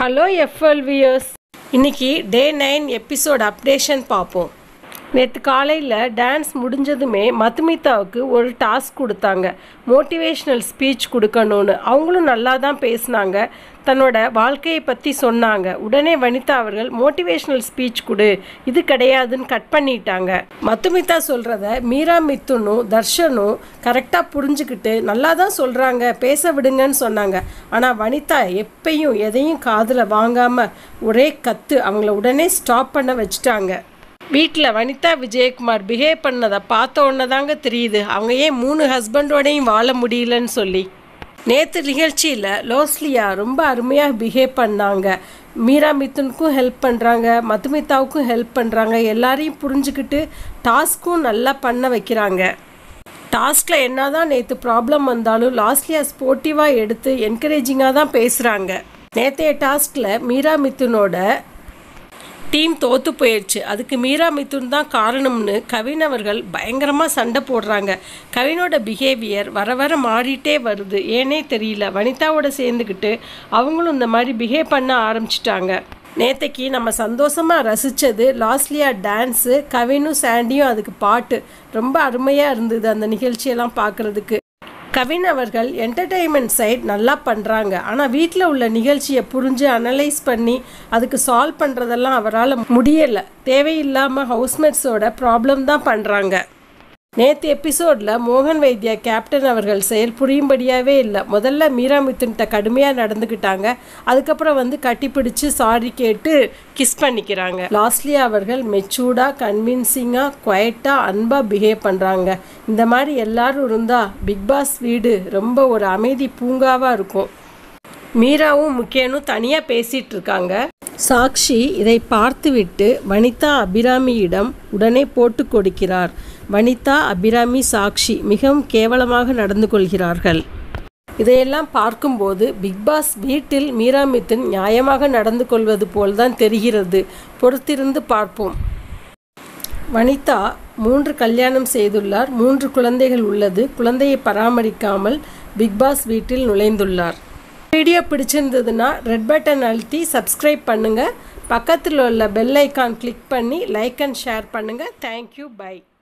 hello எஃப்எல்வியர்ஸ் இன்னைக்கு டே nine episode updation பார்ப்போம் நேற்று காலையில் டான்ஸ் முடிஞ்சதுமே மதுமிதாவுக்கு ஒரு டாஸ்க் கொடுத்தாங்க மோட்டிவேஷ்னல் ஸ்பீச் கொடுக்கணும்னு அவங்களும் நல்லா தான் பேசினாங்க தன்னோட வாழ்க்கையை பற்றி சொன்னாங்க உடனே வனிதா அவர்கள் மோட்டிவேஷ்னல் ஸ்பீச் கொடு இது கிடையாதுன்னு கட் பண்ணிட்டாங்க மதுமிதா சொல்கிறத மீரா மித்துனும் தர்ஷனும் கரெக்டாக புரிஞ்சுக்கிட்டு நல்லா தான் சொல்கிறாங்க பேச விடுங்கன்னு சொன்னாங்க ஆனால் வனிதா எப்பயும் எதையும் காதில் வாங்காமல் ஒரே கத்து அவங்கள உடனே ஸ்டாப் பண்ண வச்சுட்டாங்க வீட்டில் வனிதா விஜயகுமார் பிஹேவ் பண்ணதை பார்த்த உடனே தாங்க தெரியுது அவங்க ஏன் மூணு ஹஸ்பண்டோடையும் வாழ முடியலன்னு சொல்லி நேற்று நிகழ்ச்சியில் லோஸ்லியா ரொம்ப அருமையாக பிஹேவ் பண்ணாங்க மீரா மிதுனுக்கும் ஹெல்ப் பண்ணுறாங்க மதுமிதாவுக்கும் ஹெல்ப் பண்ணுறாங்க எல்லாரையும் புரிஞ்சுக்கிட்டு டாஸ்க்கும் நல்லா பண்ண வைக்கிறாங்க டாஸ்கில் என்ன தான் நேற்று ப்ராப்ளம் வந்தாலும் லாஸ்ட்லியா ஸ்போர்ட்டிவாக எடுத்து என்கரேஜிங்காக தான் பேசுகிறாங்க நேற்றைய டாஸ்கில் மீரா மிதுனோட டீம் தோத்து போயிடுச்சு அதுக்கு மீரா மிதுன் தான் காரணம்னு கவின் அவர்கள் பயங்கரமாக சண்டை போடுறாங்க கவினோட பிஹேவியர் வர வர மாறிட்டே வருது ஏனே தெரியல வனிதாவோட சேர்ந்துக்கிட்டு அவங்களும் இந்த மாதிரி பிஹேவ் பண்ண ஆரம்பிச்சிட்டாங்க நேத்தைக்கு நம்ம சந்தோஷமாக ரசித்தது லாஸ்ட்லியா டான்ஸு கவினும் சாண்டியும் அதுக்கு பாட்டு ரொம்ப அருமையாக இருந்தது அந்த நிகழ்ச்சியெல்லாம் பார்க்குறதுக்கு கவின் அவர்கள் என்டர்டெயின்மெண்ட் சைட் நல்லா பண்ணுறாங்க ஆனால் வீட்டில் உள்ள நிகழ்ச்சியை புரிஞ்சு அனலைஸ் பண்ணி அதுக்கு சால்வ் பண்ணுறதெல்லாம் அவரால் முடியலை தேவையில்லாமல் ஹவுஸ்மேட்ஸோட ப்ராப்ளம் தான் பண்ணுறாங்க நேற்று எபிசோடில் மோகன் வைத்தியா கேப்டன் அவர்கள் செயல் புரியும்படியாகவே இல்லை முதல்ல மீரா மிதுன்கிட்ட கடுமையாக நடந்துக்கிட்டாங்க அதுக்கப்புறம் வந்து கட்டிப்பிடிச்சு சாரி கேட்டு கிஸ் பண்ணிக்கிறாங்க லாஸ்ட்லி அவர்கள் மெச்சூர்டாக கன்வின்சிங்காக குவைட்டாக அன்பாக பிஹேவ் பண்ணுறாங்க இந்த மாதிரி எல்லாரும் இருந்தால் பிக் பாஸ் வீடு ரொம்ப ஒரு அமைதி பூங்காவாக இருக்கும் மீராவும் முக்கியனும் தனியாக பேசிகிட்டு இருக்காங்க சாக்ஷி இதை பார்த்துவிட்டு வனிதா அபிராமியிடம் உடனே போட்டு கொடுக்கிறார் வனிதா அபிராமி சாக்ஷி மிகவும் கேவலமாக நடந்து கொள்கிறார்கள் இதையெல்லாம் பார்க்கும்போது பிக்பாஸ் வீட்டில் மீரா மிதுன் நியாயமாக நடந்து கொள்வது போல்தான் தெரிகிறது பொறுத்திருந்து பார்ப்போம் வனிதா மூன்று கல்யாணம் செய்துள்ளார் மூன்று குழந்தைகள் உள்ளது குழந்தையை பராமரிக்காமல் பிக்பாஸ் வீட்டில் நுழைந்துள்ளார் வீடியோ பிடிச்சிருந்ததுன்னா ரெட் பட்டன் அழுத்தி சப்ஸ்கிரைப் பண்ணுங்கள் பக்கத்தில் உள்ள பெல் ஐக்கான் கிளிக் பண்ணி லைக் அண்ட் ஷேர் பண்ணுங்கள் தேங்க்யூ பை